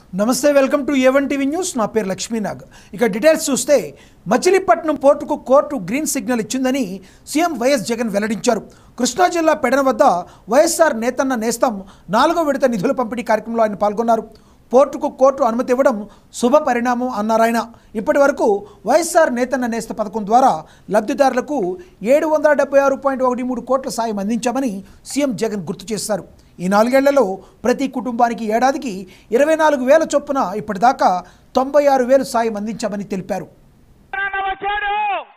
నమస్తే welcome to A one TV news నా పేరు లక్ష్మీనాగ్ ఇక డీటెయిల్స్ చూస్తే మచిలీపట్నం పోర్టుకు కోర్టు గ్రీన్ సిగ్నల్ ఇచ్చిందని సీఎం వైఎస్ జగన్ వెల్లడించారు కృష్ణా జిల్లా పెడన వద్ద వైఎస్ఆర్ నేతన్న నేస్తం నాలుగో విడత నిధుల పంపిణీ కార్యక్రమంలో ఆయన పాల్గొన్నారు పోర్టుకు కోర్టు అనుమతి ఇవ్వడం శుభ పరిణామం అన్నారాయన ఇప్పటి వరకు వైఎస్ఆర్ నేతన్న నేస్త పథకం ద్వారా లబ్ధిదారులకు ఏడు వందల డెబ్బై ఆరు పాయింట్ ఒకటి మూడు కోట్ల సాయం అందించామని సీఎం జగన్ గుర్తు చేశారు ఈ నాలుగేళ్లలో ప్రతి కుటుంబానికి ఏడాదికి ఇరవై నాలుగు వేల చొప్పున ఇప్పటిదాకా తొంభై ఆరు వేలు సాయం అందించామని తెలిపారు తెలంగాణ వచ్చాడు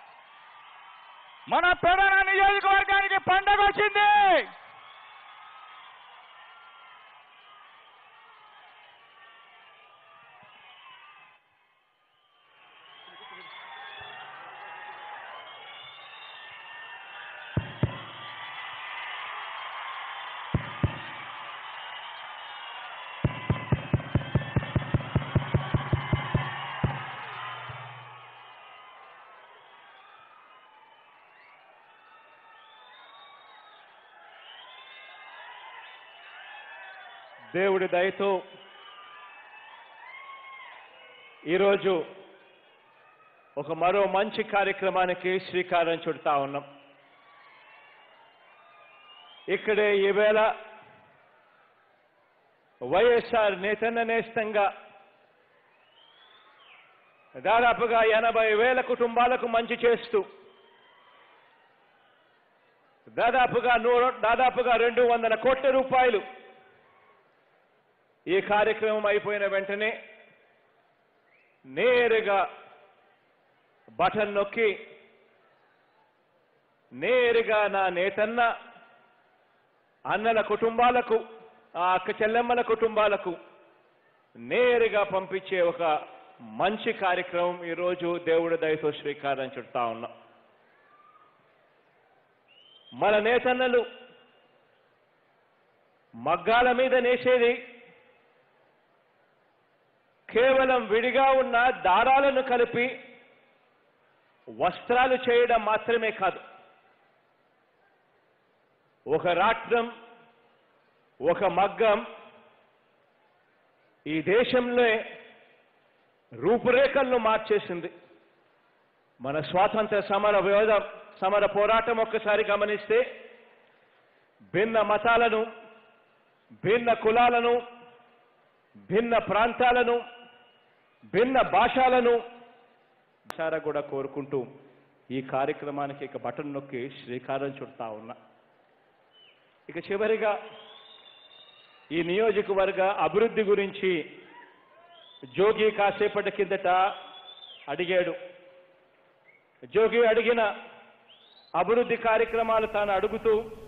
మన పెడన నియోజకవర్గానికి పండగ వచ్చింది దేవుడి దయతో ఈరోజు ఒక మరో మంచి కార్యక్రమానికి శ్రీకారం చుడతా ఉన్నాం ఇక్కడే ఈవేళ వైఎస్ఆర్ నేతన్న నేస్తంగా దాదాపుగా ఎనభై వేల కుటుంబాలకు మంచి చేస్తూ దాదాపుగా నూరు దాదాపుగా రెండు వందల కోట్ల రూపాయలు ఈ కార్యక్రమం అయిపోయిన వెంటనే నేరుగా బటన్ నొక్కి నేరుగా నా నేతన్న అన్నల కుటుంబాలకు ఆ అక్క చెల్లెమ్మల కుటుంబాలకు నేరుగా పంపించే ఒక మంచి కార్యక్రమం ఈరోజు దేవుడి దయతో శ్రీకారం చుడతా ఉన్నాం మన నేతన్నలు మగ్గాల మీద నేసేది కేవలం విడిగా ఉన్న దారాలను కలిపి వస్త్రాలు చేయడం మాత్రమే కాదు ఒక రాట్నం ఒక మగ్గం ఈ దేశంలో రూపురేఖలను మార్చేసింది మన స్వాతంత్ర సమర విరోధ సమర పోరాటం ఒక్కసారి గమనిస్తే భిన్న మతాలను భిన్న కులాలను భిన్న ప్రాంతాలను భిన్న భాషలను సారా కూడా కోరుకుంటూ ఈ కార్యక్రమానికి ఇక బటన్ నొక్కి శ్రీకారం చుడతా ఉన్నా ఇక చివరిగా ఈ నియోజకవర్గ అభివృద్ధి గురించి జోగి కాసేపటి కిందట అడిగాడు జోగి అడిగిన అభివృద్ధి కార్యక్రమాలు తాను అడుగుతూ